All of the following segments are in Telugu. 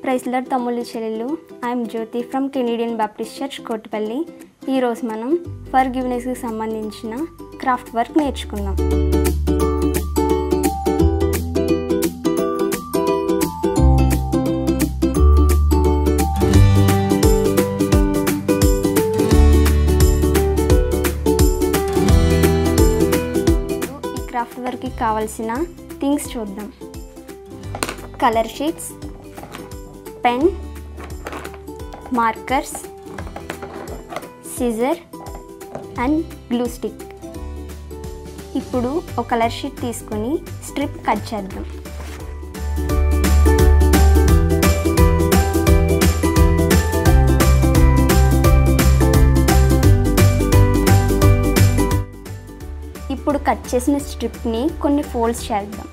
ప్రైస్లర్ తమ్ముళ్ళు చెల్లెళ్ళు I'm Jyothi from Canadian Baptist church Kotipalli ఈరోజు మనం ఫర్ గివ్నెస్కి సంబంధించిన క్రాఫ్ట్ వర్క్ నేర్చుకుందాం ఈ క్రాఫ్ట్ వర్క్కి కావాల్సిన థింగ్స్ చూద్దాం colour sheets pen markers scissor and glue stick ఇప్పుడు ఒక కలర్ షీట్ తీసుకొని స్ట్రిప్ కట్ చేద్దాం ఇప్పుడు కట్ చేసిన స్ట్రిప్ని కొన్ని ఫోల్డ్స్ చేద్దాం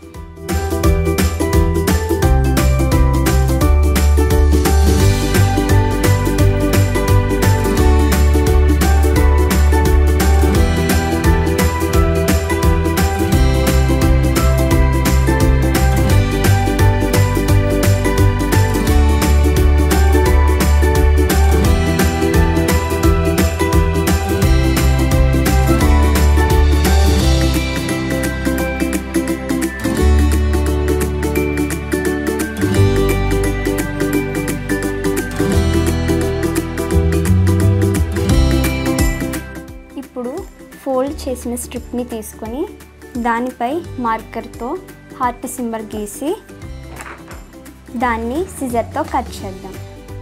ఇప్పుడు ఫోల్డ్ చేసిన స్ట్రిప్ని తీసుకొని దానిపై మార్కర్తో హార్ట్ సింబల్ గీసి దాన్ని సిజర్తో కట్ చేద్దాం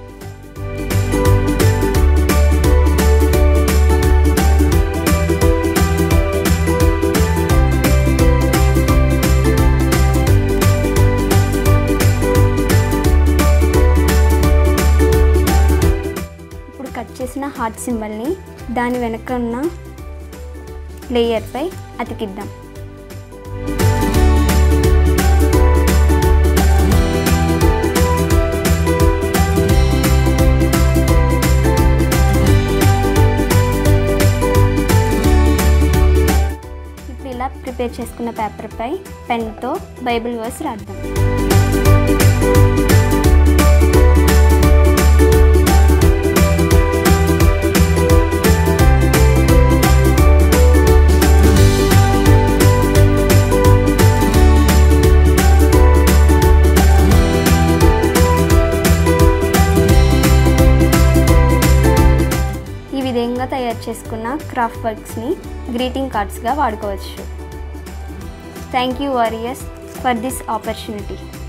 ఇప్పుడు కట్ చేసిన హార్ట్ సింబల్ని దాని వెనక ఉన్న లేయర్పై అతికిద్దాం ఇప్పుడు ఇలా ప్రిపేర్ చేసుకున్న పేపర్పై పెన్తో బైబిల్ వర్స్ రాద్దాం ఈ విధంగా తయారు చేసుకున్న క్రాఫ్ట్ వర్క్స్ని గ్రీటింగ్ కార్డ్స్గా వాడుకోవచ్చు thank you warriors for this opportunity